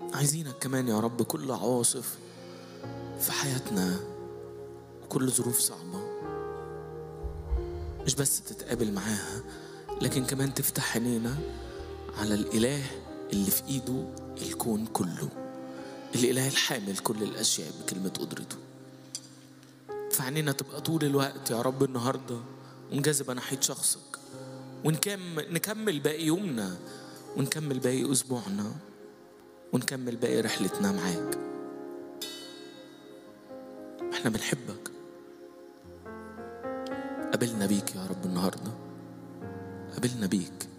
عايزينك كمان يا رب كل عواصف في حياتنا وكل ظروف صعبة مش بس تتقابل معاها لكن كمان تفتح عينينا على الإله اللي في إيده الكون كله الإله الحامل كل الأشياء بكلمة قدرته فعنينا تبقى طول الوقت يا رب النهاردة منجذبة ناحية شخصك ونكمل نكمل باقي يومنا ونكمل باقي أسبوعنا ونكمل باقي رحلتنا معاك احنا بنحبك قابلنا بيك يا رب النهارده قابلنا بيك